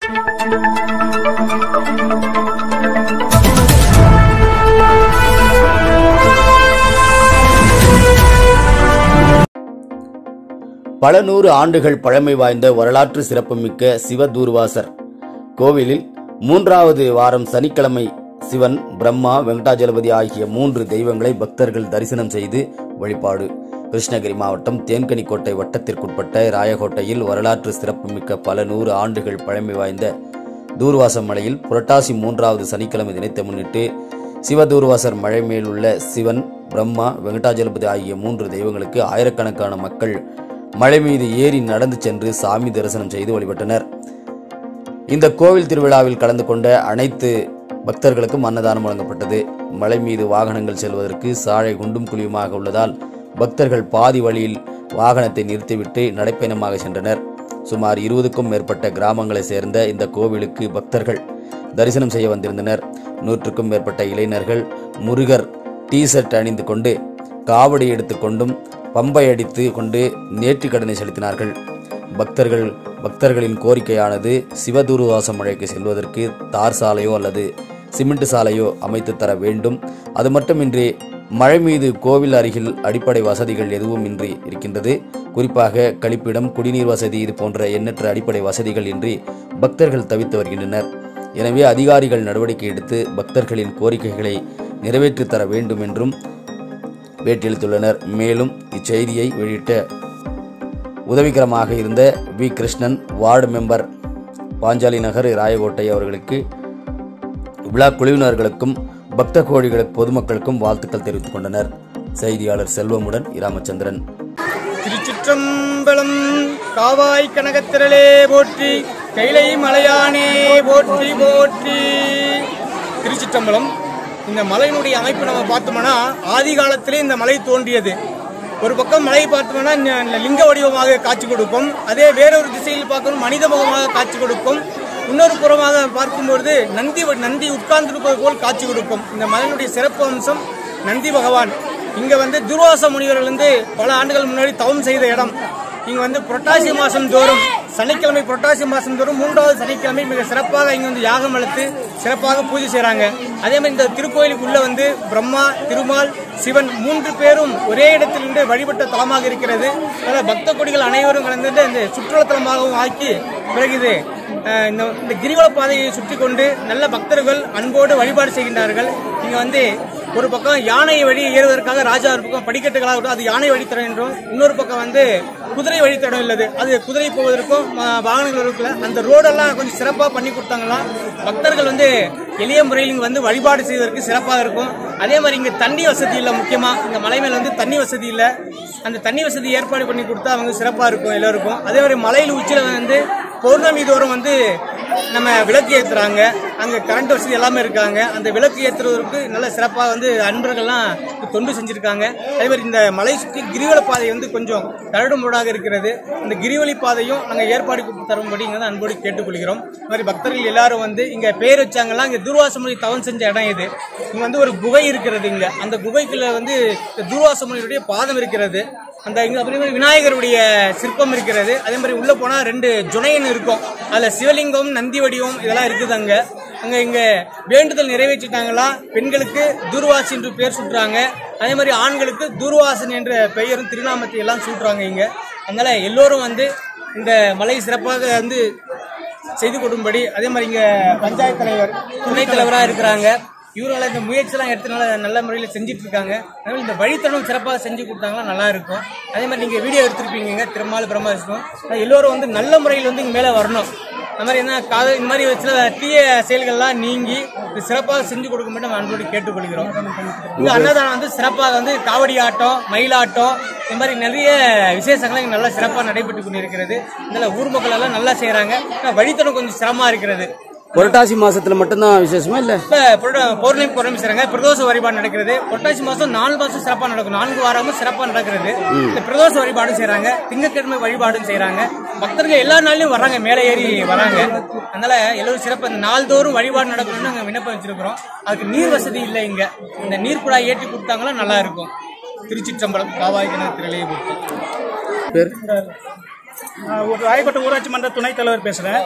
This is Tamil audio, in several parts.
பல நூறு ஆண்டுகள் பழமை வாய்ந்த வரலாற்று சிறப்புமிக்க சிவதூர்வாசர் கோவிலில் மூன்றாவது வாரம் சனிக்கிழமை சிவன் பிரம்மா வெங்கடாஜலபதி ஆகிய மூன்று தெய்வங்களை பக்தர்கள் தரிசனம் செய்து வழிபாடு கிருஷ்ணகிரி மாவட்டம் தேன்கனிக்கோட்டை வட்டத்திற்குட்பட்ட ராயகோட்டையில் வரலாற்று சிறப்புமிக்க பல நூறு ஆண்டுகள் பழமை வாய்ந்த தூர்வாச மலையில் புரட்டாசி மூன்றாவது சனிக்கிழமை தினத்தை முன்னிட்டு சிவதூர்வாசர் மலை மேலுள்ள சிவன் பிரம்மா வெங்கடாஜலபதி ஆகிய மூன்று தெய்வங்களுக்கு ஆயிரக்கணக்கான மக்கள் மலை மீது ஏறி நடந்து சென்று சாமி தரிசனம் செய்து வழிபட்டனர் இந்த கோவில் திருவிழாவில் கலந்து கொண்ட அனைத்து பக்தர்களுக்கும் அன்னதானம் வழங்கப்பட்டது மலை மீது வாகனங்கள் செல்வதற்கு சாலை குண்டும் குழியுமாக உள்ளதால் பக்தர்கள் பாதி வழியில் வாகனத்தை நிறுத்திவிட்டு நடைப்பயணமாக சென்றனர் சுமார் இருபதுக்கும் மேற்பட்ட கிராமங்களைச் சேர்ந்த இந்த கோவிலுக்கு பக்தர்கள் தரிசனம் செய்ய வந்திருந்தனர் நூற்றுக்கும் மேற்பட்ட இளைஞர்கள் முருகர் டி ஷர்ட் அணிந்து கொண்டு காவடி எடுத்துக்கொண்டும் பம்பை அடித்து கொண்டு நேர்த்திக் கடனை செலுத்தினார்கள் பக்தர்கள் பக்தர்களின் கோரிக்கையானது சிவதூர்வாச மழைக்கு செல்வதற்கு தார் சாலையோ அல்லது சிமெண்ட் சாலையோ அமைத்து தர வேண்டும் அது மட்டுமின்றி மழை மீது கோவில் அருகில் அடிப்படை வசதிகள் எதுவும் இன்றி இருக்கின்றது குறிப்பாக கழிப்பிடம் குடிநீர் வசதி இது போன்ற எண்ணற்ற அடிப்படை வசதிகள் இன்றி பக்தர்கள் தவித்து வருகின்றனர் எனவே அதிகாரிகள் நடவடிக்கை எடுத்து பக்தர்களின் கோரிக்கைகளை நிறைவேற்றித் தர வேண்டும் என்றும் பேட்டியளித்துள்ளனர் மேலும் இச்செய்தியை வெளியிட்ட உதவிகரமாக இருந்த V Krishnan ward member Panchali Nagar Rayakottai அவர்களுக்கு விழா குழுவினர்களுக்கும் பக்த கோழிகளுக்கு பொதுமக்களுக்கும் வாழ்த்துக்கள் தெரிவித்துக் கொண்டனர் செய்தியாளர் செல்வமுடன் இராமச்சந்திரன் திருச்சிற்றம்பலம் காவாய் கனகத்திரளே போற்றி கைலை மலையானே போற்றி போற்றி திருச்சிற்றம்பலம் இந்த மலையினுடைய அமைப்பு நம்ம பார்த்தோம்னா ஆதி காலத்திலே இந்த மலை தோன்றியது ஒரு பக்கம் மலையை பார்த்தோம்னா ந- லிங்க வடிவமாக காட்சி கொடுக்கும் அதே வேறொரு திசையில் பார்க்கணும் மனித முகமாக காட்சி கொடுக்கும் இன்னொரு புறமாக பார்க்கும்பொழுது நந்தி வ- நந்தி உட்கார்ந்திருப்பது போல் காட்சி கொடுக்கும் இந்த மலையினுடைய சிறப்பு அம்சம் நந்தி பகவான் இங்க வந்து துர்வாச முனிவர்கள் வந்து பல ஆண்டுகள் முன்னாடி தவம் செய்த இடம் இங்க வந்து புரட்டாசி மாசம் தோறும் சனிக்கிழமை புரட்டாசி மாசம் தோறும் மூன்றாவது சனிக்கிழமை மிக சிறப்பாக இங்க வந்து யாகம் வளர்த்து சிறப்பாக பூஜை செய்றாங்க அதே மாதிரி இந்த திருக்கோயிலுக்கு உள்ள வந்து பிரம்மா திருமால் சிவன் மூன்று பேரும் ஒரே இடத்தில் நின்று வழிபட்ட தலமாக இருக்கிறது அதனால பக்த கொடிகள் அனைவரும் கலந்துட்டு இந்த சுற்றுலா தலமாகவும் ஆக்கி பிறகு இது அஹ், இந்த இந்த கிரிவல பாதையை சுற்றி கொண்டு நல்ல பக்தர்கள் அன்போடு வழிபாடு செய்கின்றார்கள் இங்க வந்து ஒரு பக்கம் யானை வழி ஏறுவதற்காக ராஜா ஒரு பக்கம் படிக்கட்டுகளாக இருக்கும் அது யானை வழித்தடம் என்றும் இன்னொரு பக்கம் வந்து குதிரை வழித்தடம் உள்ளது அது குதிரை போவதற்கும் அஹ், வாகனங்கள் இருக்குல்ல அந்த ரோடெல்லாம் கொஞ்சம் சிறப்பாக பண்ணி கொடுத்தாங்கன்னா பக்தர்கள் வந்து எளிய முறையில் இங்க வந்து வழிபாடு செய்வதற்கு சிறப்பாக இருக்கும் அதே மாதிரி இங்க தண்ணி வசதி இல்லை முக்கியமா இந்த மலை மேல வந்து தண்ணி வசதி இல்லை அந்த தண்ணி வசதி ஏற்பாடு பண்ணி கொடுத்தா அவங்க சிறப்பாக இருக்கும் எல்லாருக்கும் அதே மாதிரி மலையில் உச்சியில் வந்து பௌர்ணமி தோறும் வந்து நம்ம விளக்கு ஏத்துறாங்க அங்க கரண்ட் வசதி எல்லாமே இருக்காங்க அந்த விளக்கு ஏத்துறதுக்கு நல்ல சிறப்பாக வந்து அன்பர்கள்லாம் தொண்டு செஞ்சிருக்காங்க அதே மாதிரி இந்த மலை சுற்றி கிரிவல பாதை வந்து கொஞ்சம் கரடுமுரடாக இருக்கிறது அந்த கிரிவலி பாதையும் நாங்கள் ஏற்பாடு தரும்படி இங்க வந்து அன்போடு கேட்டுக்கொள்கிறோம் இந்த மாதிரி பக்தர்கள் எல்லாரும் வந்து இங்க பேர் வச்சாங்கன்னா இங்க துர்வாசமொழி தவம் செஞ்ச இடம் இது இங்க வந்து ஒரு குகை இருக்கிறது இங்க அந்த குகைக்குள்ள வந்து இந்த துர்வாசமொழியுடைய பாதம் இருக்கிறது அந்த இங்க அதே மாதிரி விநாயகருடைய சிற்பம் இருக்கிறது அதே மாதிரி உள்ள போனா ரெண்டு ஜுனையன் இருக்கும் அதுல சிவலிங்கம் நந்தி வடிவம் இதெல்லாம் இருக்குது அங்க அங்க இங்க வேண்டுதல் நிறைவேற்றிட்டாங்களா பெண்களுக்கு தூர்வாசி என்று பெயர் சுட்டுறாங்க அதே மாதிரி ஆண்களுக்கு தூர்வாசன் என்ற பெயரும் திருநாமத்தை எல்லாம் சூட்டுறாங்க இங்க அதனால எல்லோரும் வந்து இந்த மலை சிறப்பாக வந்து செய்து கொடுக்கும்படி அதே மாதிரி இங்க பஞ்சாயத்து தலைவர் துணைத் தலைவராக இருக்கிறாங்க இவரால இந்த முயற்சியெல்லாம் எடுத்தனால நல்ல முறையில் செஞ்சுட்டு இருக்காங்க அதனால இந்த வழித்தடம் சிறப்பாக செஞ்சு கொடுத்தாங்கன்னா நல்லா இருக்கும் அதே மாதிரி நீங்க வீடியோ எடுத்திருப்பீங்க திருமால் பிரம்மா விஷ்ணு ஆனா எல்லாரும் வந்து நல்ல முறையில் வந்து இங்க மேலே வரணும் அந்த மாதிரி என்ன காத இந்த மாதிரி சில தீய செயல்கள்லாம் நீங்கி இது சிறப்பாக செஞ்சு கொடுக்க மட்டும் நம்ம அன்போடு கேட்டுக்கொள்கிறோம் இந்த அன்னதானம் வந்து சிறப்பாக வந்து காவடி ஆட்டம் மயிலாட்டம் இந்த மாதிரி நிறைய விசேஷங்கள் இங்க நல்லா சிறப்பாக நடைபெற்று கொண்டிருக்கிறது இதனால ஊர் மக்கள் எல்லாம் நல்லா செய்றாங்க ஆனா வழித்தடம் கொஞ்சம் சிரமமா இருக்கிறது புரட்டாசி மாசத்துல மட்டும்தான் விசேஷமா இல்ல இப்ப புரட- பௌர்ணமி பௌர்ணமி செய்றாங்க பிரதோஷ வழிபாடு நடக்கிறது புரட்டாசி மாசம் நாலு மாசம் சிறப்பா நடக்கும் நான்கு வாரமும் சிறப்பா நடக்கிறது இந்த பிரதோஷ வழிபாடும் செய்றாங்க திங்கட்கிழமை வழிபாடும் செய்றாங்க பக்தர்கள் எல்லா நாள்லயும் வர்றாங்க மேலே ஏறி வராங்க அதனால எல்லாரும் சிறப்பு இந்த நாள்தோறும் வழிபாடு நடக்கணும்னு நாங்க விண்ணப்பம் வச்சிருக்கிறோம் அதுக்கு நீர் வசதி இல்லை இங்க இந்த நீர் குழாய் ஏற்றி கொடுத்தாங்கன்னா நல்லா இருக்கும் திருச்சிற்றம்பலம் காவாய் கிணத்திலே பேர் நான் ஒரு ராயக்கோட்டை ஊராட்சி மன்ற துணைத் தலைவர் பேசுகிறேன்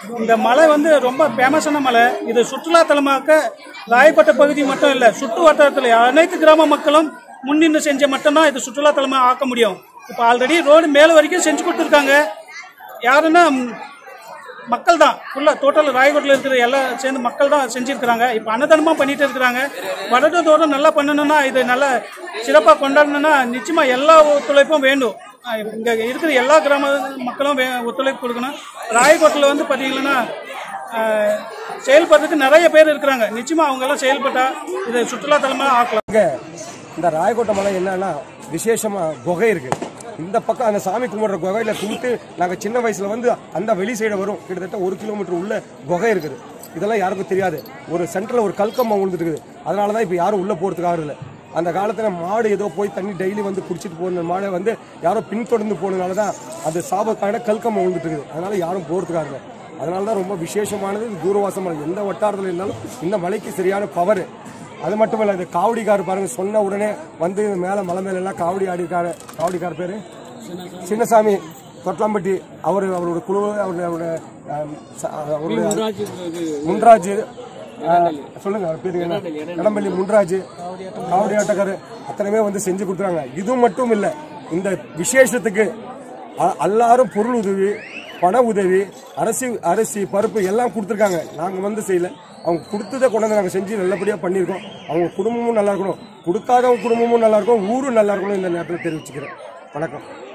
இந்த மலை வந்து ரொம்ப ஃபேமஸான மலை இது சுற்றுலா தலமாக்க ராயப்பட்ட பகுதி மட்டும் இல்லை சுற்று வட்டாரத்தில் அனைத்து கிராம மக்களும் முன்னின்று செஞ்ச மட்டும்தான் இது சுற்றுலா தலமாக ஆக்க முடியும் இப்போ ஆல்ரெடி ரோடு மேலே வரைக்கும் செஞ்சு கொடுத்துருக்காங்க யாருன்னா ம், மக்கள் தான் ஃபுல்லாக டோட்டல் ராயகோட்டில் இருக்கிற எல்லாம் சேர்ந்து மக்கள் தான் செஞ்சுருக்கிறாங்க இப்போ அன்னதானமாக பண்ணிட்டு இருக்கிறாங்க வருடத்தோடு நல்லா பண்ணணும்னா இது நல்லா சிறப்பாக கொண்டாடணும்னா நிச்சயமாக எல்லா ஒத்துழைப்பும் வேண்டும் இங்கே இருக்கிற எல்லா கிராம மக்களும் வே- ஒத்துழைப்பு கொடுக்கணும் ராயகோட்டில் வந்து பார்த்தீங்கன்னா ஆஹ், செயல்படுறதுக்கு நிறைய பேர் இருக்கிறாங்க நிச்சயமாக அவங்கெல்லாம் செயல்பட்டா இதை சுற்றுலாத்தலமாக ஆக்கலாம் இங்க இந்த ராயக்கோட்டை மலை என்னன்னா விசேஷமா குகை இருக்கு இந்த பக்கம் அந்த சாமி கும்பிடுற குகையில கும்பிட்டு நாங்க சின்ன வயசுல வந்து அந்த வெளி சைடு வரும் கிட்டத்தட்ட ஒரு கிலோமீட்டர் உள்ள குகை இருக்குது இதெல்லாம் யாருக்கும் தெரியாது ஒரு சென்டர்ல ஒரு கல்கம்பம் விழுந்துட்டு இருக்குது அதனாலதான் இப்ப யாரும் உள்ள போறதுக்கு ஆறு இல்லை அந்த காலத்துல மாடு ஏதோ போய் தண்ணி டெய்லி வந்து குடிச்சிட்டு போன மாடை வந்து யாரோ பின்தொடர்ந்து போனதுனால தான் அது சாபத்தான கல்கம்பம் விழுந்துட்டு இருக்குது அதனால யாரும் போறதுக்கு ஆறு இல்லை அதனால தான் ரொம்ப விசேஷமானது இது தூரவாசம் மலை எந்த வட்டாரத்தில் இருந்தாலும் இந்த மலைக்கு சரியான பவர் அது மட்டும் இல்ல இந்த காவடிக்கார் பாருங்க சொன்ன உடனே வந்து இந்த மேல மலை மேல எல்லாம் காவடி ஆடிருக்காரு காவடிக்கார் பேரு சின்னசாமி தொட்டலாம்பட்டி அவரு அவரோட குழு அவருடைய அவருடைய ஆம், ச- அவருடைய முன்ராஜ் ஆ, சொல்லுங்க அவர் பேரு என்ன கடம்பள்ளி முன்ராஜ் காவடி ஆட்டக்காரர் அத்தனை பேர் வந்து செஞ்சு கொடுக்குறாங்க இது மட்டும் இல்ல இந்த விசேஷத்துக்கு அ- எல்லாரும் பொருள் உதவி பண உதவி அரிசி அரிசி பருப்பு எல்லாம் கொடுத்துருக்காங்க நாங்க வந்து செய்யல அவங்க கொடுத்ததை கொண்டு வந்து நாங்கள் செஞ்சு நல்லபடியாக பண்ணியிருக்கோம் அவங்க குடும்பமும் நல்லா இருக்கணும் கொடுக்காதவங்க குடும்பமும் நல்லா இருக்கும் ஊரும் நல்லா இருக்கணும் இந்த நேரத்தில் தெரிவிச்சுக்கிறேன் வணக்கம்